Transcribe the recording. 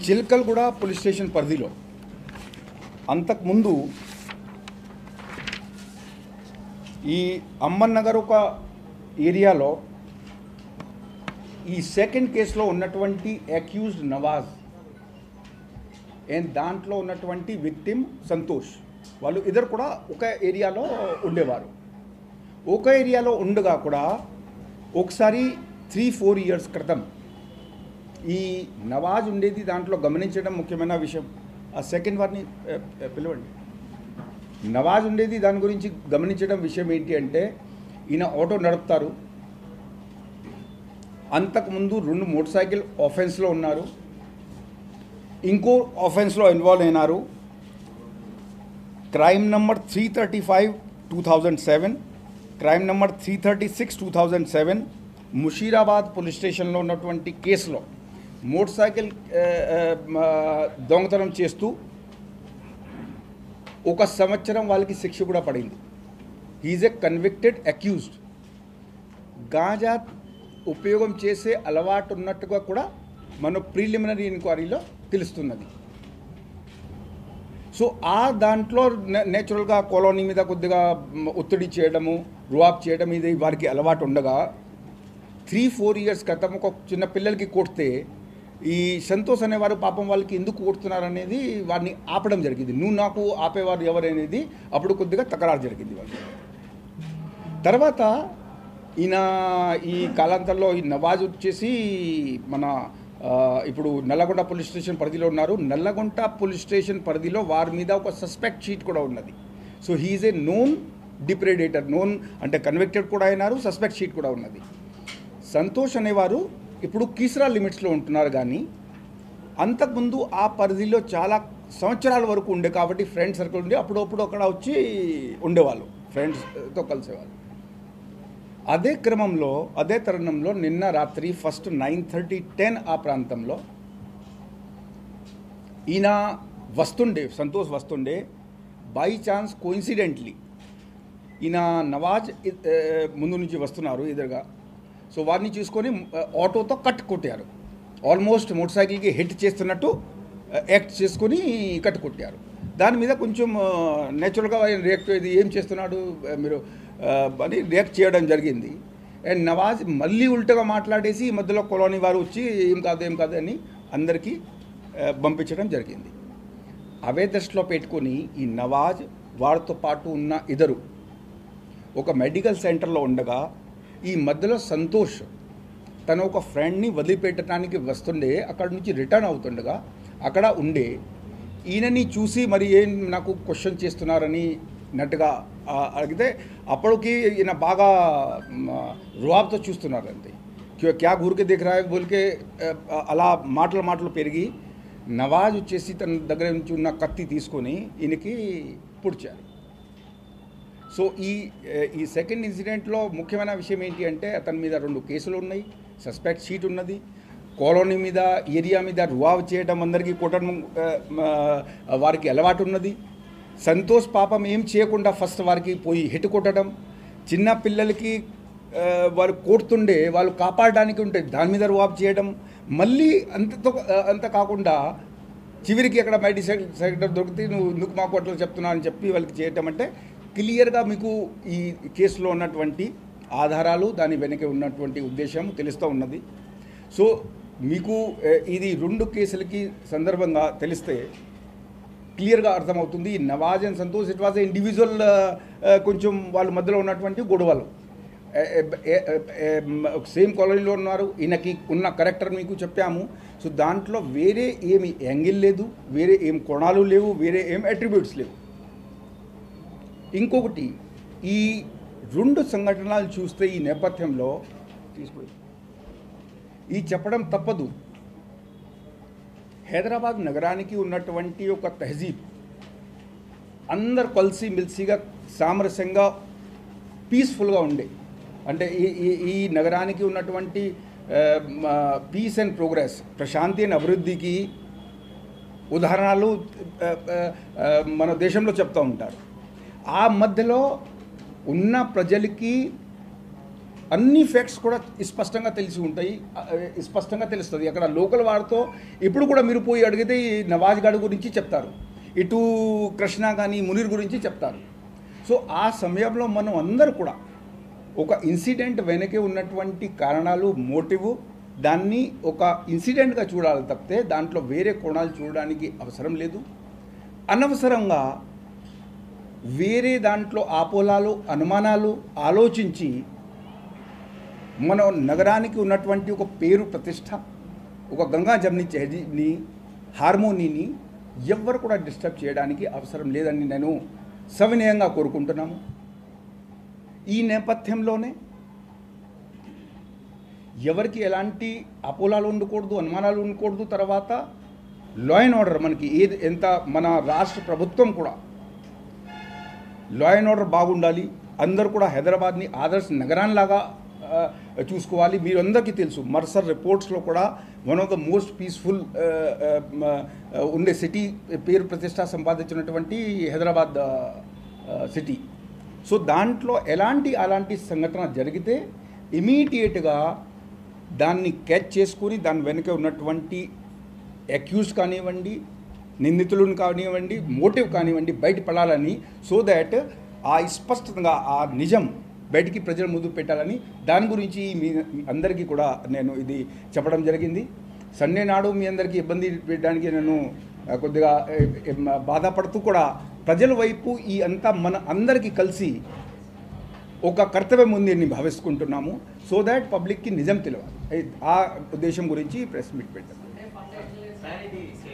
చిల్కల్గూడ police station పరిధిలో అంతకుముందు ఈ అమ్మన్ నగర్ ఒక ఏరియాలో ఈ సెకండ్ కేసులో ఉన్నటువంటి అక్యూజ్డ్ నవాజ్ అండ్ దాంట్లో ఉన్నటువంటి విక్టిమ్ సంతోష్ వాళ్ళు ఇద్దరు కూడా ఒక ఏరియాలో ఉండేవారు ఒక ఏరియాలో ఉండగా కూడా ఒకసారి త్రీ ఫోర్ ఇయర్స్ క్రితం ఈ నవాజ్ ఉండేది దాంట్లో గమనించడం ముఖ్యమైన విషయం ఆ సెకండ్ వారిని ఆ, ఆ, పిలవండి నవాజ్ ఉండేది దాని గురించి గమనించడం విషయం ఏంటి అంటే ఈయన ఆటో నడుపుతారు అంతకుముందు రెండు మోటార్ సైకిల్ ఆఫెన్స్లో ఉన్నారు ఇంకో ఆఫెన్స్లో ఇన్వాల్వ్ అయినారు crime number three thirty five two thousand seven crime number three thirty six two thousand seven Musheerabad police స్టేషన్లో ఉన్నటువంటి కేసులో మోటార్ సైకిల్ ఆ, ఆ, మ, దొంగతనం చేస్తూ ఒక సంవత్సరం వాళ్ళకి శిక్ష కూడా పడింది హీజ్ ఎ కన్విక్టెడ్ అక్యూజ్డ్ గాంజా ఉపయోగం చేసే అలవాటు ఉన్నట్టుగా కూడా మన ప్రిలిమినరీ ఎంక్వైరీలో తెలుస్తున్నది సో ఆ దాంట్లో నే- నేచురల్గా కాలనీ మీద కొద్దిగా మ్, ఒత్తిడి చేయడము రువాబ్ చేయడం ఇది వారికి అలవాటు ఉండగా త్రీ ఫోర్ ఇయర్స్ క్రితం ఒక చిన్న పిల్లలకి కొడితే ఈ సంతోష్ అనేవారు పాపం వాళ్ళకి ఎందుకు కొడుతున్నారు అనేది వారిని ఆపడం జరిగింది నువ్వు నాకు ఆపేవారు ఎవరనేది అప్పుడు కొద్దిగా తకరారు జరిగింది వాళ్ళు తర్వాత ఈయన ఈ కాలాంతంలో ఈ నవాజ్ వచ్చేసి మన ఆ, ఇప్పుడు నల్లగొండ పోలీస్ స్టేషన్ పరిధిలో ఉన్నారు నల్లగొండ పోలీస్ స్టేషన్ పరిధిలో వారి మీద ఒక సస్పెక్ట్ షీట్ కూడా ఉన్నది so he is a known depredator known అంటే కన్విక్టెడ్ కూడా అయినారు సస్పెక్ట్ షీట్ కూడా ఉన్నది సంతోష్ అనేవారు ఇప్పుడు కీసరా లిమిట్స్లో ఉంటున్నారు కానీ అంతకుముందు ఆ పరిధిలో చాలా సంవత్సరాల వరకు ఉండే కాబట్టి ఫ్రెండ్ సర్కిల్ ఉండి అప్పుడప్పుడు అక్కడ వచ్చి ఉండేవాళ్ళు ఫ్రెండ్స్తో కలిసేవాళ్ళు అదే క్రమంలో అదే తరుణంలో నిన్న రాత్రి ఫస్ట్ నైన్ థర్టీ టెన్ ఆ ప్రాంతంలో ఈయన వస్తుండే సంతోష్ వస్తుండే బై ఛాన్స్ కోయిన్సిడెంట్లీ ఈయన నవాజ్ ఇ- ఏ, ముందు నుంచి వస్తున్నారు ఎదురుగా సో వారిని చూసుకొని ఆ, ఆటోతో కట్ కొట్టారు ఆల్మోస్ట్ మోటార్ సైకిల్కి హిట్ చేస్తున్నట్టు ఆ, యాక్ట్ చేసుకొని కట్ కొట్టారు దాని మీద కొంచెం నేచురల్గా ఆయన రియాక్ట్ ఇది ఏం చేస్తున్నాడు ఆ, మీరు ఆ, అని రియాక్ట్ చేయడం జరిగింది అండ్ నవాజ్ మళ్ళీ ఉల్టగా మాట్లాడేసి ఈ మధ్యలో కొలోనీ వారు వచ్చి ఏం కాదు ఏం కాదు అని అందరికీ ఆ, పంపించడం జరిగింది అవే దృష్టిలో పెట్టుకొని ఈ నవాజ్ వారితో పాటు ఉన్న ఇద్దరు ఒక మెడికల్ సెంటర్లో ఉండగా ఈ మధ్యలో సంతోష్ తన ఒక ఫ్రెండ్ని వదిలిపెట్టడానికి వస్తుండే అక్కడ నుంచి రిటర్న్ అవుతుండగా అక్కడ ఉండే ఈయనని చూసి మరి ఏం నాకు క్వశ్చన్ చేస్తున్నారని నట్టుగా ఆ, అడిగితే అప్పటికి ఈయన బాగా మ, రువాబ్తో చూస్తున్నారు అంతే క్యా క్యా ఘూర్కే దిఖ రా హై బోల్కే ఆ, అలా మాటలు మాటలు పెరిగి నవాజ్ వచ్చేసి తన దగ్గర నుంచి ఉన్న కత్తి తీసుకొని ఈయనకి పుడిచారు సో ఈ ఏ, ఈ సెకండ్ ఇన్సిడెంట్లో ముఖ్యమైన విషయం ఏంటి అంటే అతని మీద రెండు కేసులు ఉన్నాయి సస్పెక్ట్ షీట్ ఉన్నది కాలనీ మీద ఏరియా మీద రువావ్ చేయడం అందరికీ కొట్టడం ఆ, ఆ, వారికి అలవాటు ఉన్నది సంతోష్ పాపం ఏం చేయకుండా ఫస్ట్ వారికి పోయి హిట్ కొట్టడం చిన్న పిల్లలకి ఆ, వారు కొడుతుండే వాళ్ళు కాపాడడానికి ఉంటే దాని మీద రువాబ్ చేయడం మళ్ళీ అంతతో ఆ, అంత కాకుండా చివరికి అక్కడ మైటీ సెక్టర్ దొరికితే నువ్వు ఎందుకు మాకు అట్లా చెప్తున్నావు అని చెప్పి వాళ్ళకి చేయటం అంటే క్లియర్గా మీకు ఈ కేసులో ఉన్నటువంటి ఆధారాలు దాని వెనక ఉన్నటువంటి ఉద్దేశం తెలుస్తూ ఉన్నది సో మీకు ఏ, ఇది రెండు కేసులకి సందర్భంగా తెలిస్తే క్లియర్గా అర్థమవుతుంది ఈ Nawaz and Santosh it was a individual కొంచెం వాళ్ళ మధ్యలో ఉన్నటువంటి గొడవలు సేమ్ కాలనీలో ఉన్నారు ఈయనకి ఉన్న కరెక్టర్ మీకు చెప్పాము సో దాంట్లో వేరే ఏమి యాంగిల్ లేదు వేరే ఏం కోణాలు లేవు వేరే ఏం అట్రిబ్యూట్స్ లేవు ఇంకొకటి ఈ రెండు సంఘటనలు చూస్తే ఈ నేపథ్యంలో తీసుకుపోయి ఈ చెప్పడం తప్పదు హైదరాబాద్ నగరానికి ఉన్నటువంటి ఒక తహజీబ్ అందరు కలిసి మెలిసిగా సామరస్యంగా పీస్ఫుల్గా ఉండే అంటే ఈ ఈ ఈ నగరానికి ఉన్నటువంటి పీస్ అండ్ ప్రోగ్రెస్ ప్రశాంతి అండ్ అభివృద్ధికి ఉదాహరణలు ఆ, ఆ, ఆ, మన దేశంలో చెప్తూ ఉంటారు ఆ మధ్యలో ఉన్న ప్రజలకి అన్ని ఫ్యాక్ట్స్ కూడా స్పష్టంగా తెలిసి ఉంటాయి ఆ, స్పష్టంగా తెలుస్తుంది అక్కడ లోకల్ వారితో ఇప్పుడు కూడా మీరు పోయి అడిగితే ఈ నవాజ్ గఢ్ గురించి చెప్తారు ఇటు కృష్ణ కానీ మునీర్ గురించి చెప్తారు సో ఆ సమయంలో మనం అందరూ కూడా ఒక ఇన్సిడెంట్ వెనకే ఉన్నటువంటి కారణాలు మోటివ్ దాన్ని ఒక ఇన్సిడెంట్గా చూడాలి తప్పితే దాంట్లో వేరే కోణాలు చూడడానికి అవసరం లేదు అనవసరంగా వేరే దాంట్లో ఆపోలాలు అనుమానాలు ఆలోచించి మన నగరానికి ఉన్నటువంటి ఒక పేరు ప్రతిష్ట ఒక గంగా జమ్ని చెహజీని హార్మోనీని ఎవ్వరు కూడా డిస్టర్బ్ చేయడానికి అవసరం లేదని నేను సవినయంగా కోరుకుంటున్నాము ఈ నేపథ్యంలోనే ఎవరికి ఎలాంటి అపోలాలు ఉండకూడదు అనుమానాలు ఉండకూడదు తర్వాత లా అండ్ ఆర్డర్ మనకి ఏది ఎంత మన రాష్ట్ర ప్రభుత్వం కూడా లా అండ్ ఆర్డర్ బాగుండాలి అందరూ కూడా హైదరాబాద్ని ఆదర్శ నగరాన్లాగా ఆ, చూసుకోవాలి మీరందరికీ తెలుసు మర్సర్ రిపోర్ట్స్లో కూడా one of the most peaceful ఉండే సిటీ పేరు ప్రతిష్ట సంపాదించినటువంటి హైదరాబాద్ సిటీ సో దాంట్లో ఎలాంటి అలాంటి సంఘటన జరిగితే ఇమీడియట్గా దాన్ని క్యాచ్ చేసుకుని దాని వెనుక ఉన్నటువంటి అక్యూజ్ కానివ్వండి నిందితులను కానివ్వండి మోటివ్ కానివ్వండి బయటపడాలని సో దాట్ ఆ స్పష్టంగా ఆ నిజం బయటికి ప్రజల ముందు పెట్టాలని దాని గురించి మీ అందరికీ కూడా నేను ఇది చెప్పడం జరిగింది సండే నాడు మీ అందరికీ ఇబ్బంది పెట్టడానికి నేను ఆ, కొద్దిగా ఏ, ఏ, బాధపడుతూ కూడా ప్రజల వైపు ఈ అంతా మన అందరికీ కలిసి ఒక కర్తవ్యం ఉంది అని భావిస్తుకుంటున్నాము సో దాట్ పబ్లిక్కి నిజం తెలియాలి ఆ ఉద్దేశం గురించి ప్రెస్ మీట్ పెట్టాం సార్ ఇది